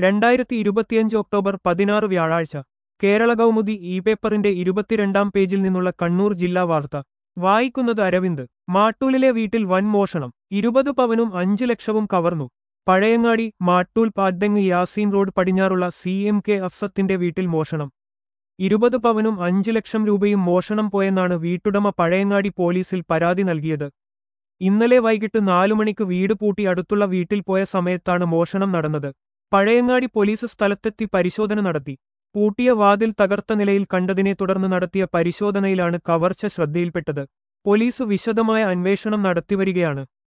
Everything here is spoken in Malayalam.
രണ്ടായിരത്തി ഇരുപത്തിയഞ്ച് ഒക്ടോബർ പതിനാറ് വ്യാഴാഴ്ച കേരള കൗമുദി ഇ പേപ്പറിന്റെ ഇരുപത്തിരണ്ടാം പേജിൽ നിന്നുള്ള കണ്ണൂർ ജില്ലാ വാർത്ത വായിക്കുന്നത് അരവിന്ദ് മാട്ടൂലിലെ വീട്ടിൽ വൻ മോഷണം ഇരുപത് പവനും അഞ്ചു ലക്ഷവും കവർന്നു പഴയങ്ങാടി മാട്ടൂൽ പാദ്ദങ് യാസീൻ റോഡ് പടിഞ്ഞാറുള്ള സി എം കെ അഫ്സത്തിന്റെ വീട്ടിൽ മോഷണം ഇരുപത് പവനും അഞ്ചു ലക്ഷം രൂപയും മോഷണം പോയെന്നാണ് വീട്ടുടമ പഴയങ്ങാടി പോലീസിൽ പരാതി നൽകിയത് ഇന്നലെ വൈകിട്ട് നാലു മണിക്ക് വീട് പൂട്ടി അടുത്തുള്ള വീട്ടിൽ പോയ സമയത്താണ് മോഷണം നടന്നത് പഴയങ്ങാടി പോലീസ് സ്ഥലത്തെത്തി പരിശോധന നടത്തി പൂട്ടിയ വാതിൽ തകർത്ത നിലയിൽ കണ്ടതിനെ തുടർന്ന് നടത്തിയ പരിശോധനയിലാണ് കവർച്ച ശ്രദ്ധയിൽപ്പെട്ടത് പോലീസ് വിശദമായ അന്വേഷണം നടത്തിവരികയാണ്